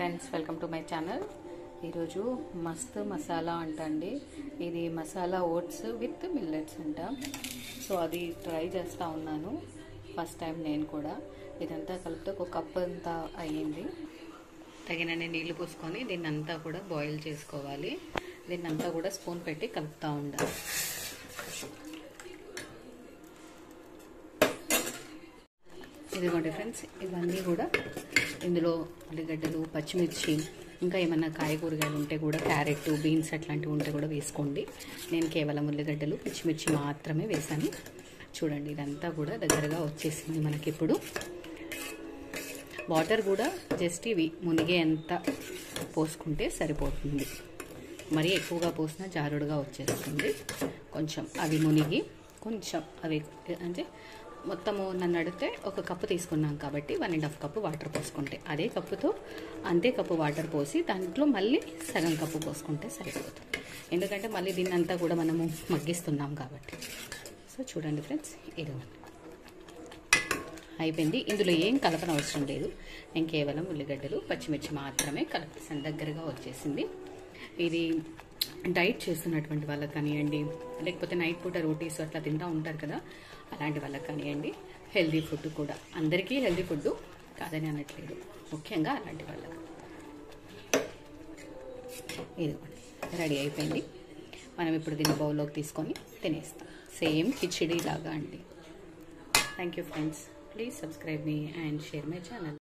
friends welcome to my channel ఈరోజు మస్త్ మసాలా అంట అండి ఇది మసాలా ఓట్స్ విత్ మిల్లెట్స్ అంట సో అది ట్రై చేస్తూ ఉన్నాను ఫస్ట్ టైం నేను కూడా ఇదంతా కలిపితే ఒక కప్ అంతా అయ్యింది తగినన్ని నీళ్లు పోసుకొని దీన్ని అంతా కూడా బాయిల్ చేసుకోవాలి దీన్ని అంతా కూడా స్పూన్ పెట్టి కలుపుతూ ఉండాలి ఇదిగోండి ఫ్రెండ్స్ ఇవన్నీ కూడా ఇందులో ఉల్లిగడ్డలు పచ్చిమిర్చి ఇంకా ఏమన్నా కాయగూరగాయలు ఉంటే కూడా క్యారెట్ బీన్స్ అట్లాంటివి ఉంటే కూడా వేసుకోండి నేను కేవలం ఉల్లిగడ్డలు పచ్చిమిర్చి మాత్రమే వేసాను చూడండి ఇదంతా కూడా దగ్గరగా వచ్చేసింది మనకి ఇప్పుడు వాటర్ కూడా జస్ట్ ఇవి మునిగే అంత పోసుకుంటే సరిపోతుంది మరీ ఎక్కువగా పోసినా జారుడుగా వచ్చేస్తుంది కొంచెం అవి మునిగి కొంచెం అవి అంటే మొత్తము నన్ను అడిగితే ఒక కప్పు తీసుకున్నాం కాబట్టి one and half cup water పోసుకుంటే అదే కప్పుతో అంతే కప్పు వాటర్ పోసి దాంట్లో మళ్ళీ సగం కప్పు పోసుకుంటే సరిపోతుంది ఎందుకంటే మళ్ళీ దీన్ని అంతా కూడా మనము మగ్గిస్తున్నాం కాబట్టి సో చూడండి ఫ్రెండ్స్ ఇది అయిపోయింది ఇందులో ఏం కలపన అవసరం లేదు నేను కేవలం ఉల్లిగడ్డలు పచ్చిమిర్చి మాత్రమే కలిపేసాను దగ్గరగా వచ్చేసింది ఇది డైట్ చేస్తున్నటువంటి వాళ్ళకి కానివ్వండి లేకపోతే నైట్ పూట రోటీస్ అట్లా తింటూ ఉంటారు కదా అలాంటి వాళ్ళకి కానివ్వండి హెల్దీ ఫుడ్ కూడా అందరికీ హెల్దీ ఫుడ్ కాదని అనట్లేదు ముఖ్యంగా అలాంటి వాళ్ళకి ఇది రెడీ అయిపోయింది మనం ఇప్పుడు దీన్ని బౌల్లోకి తీసుకొని తినేస్తాం సేమ్ కిచిడీ లాగా అండి thank you friends please subscribe me and share my channel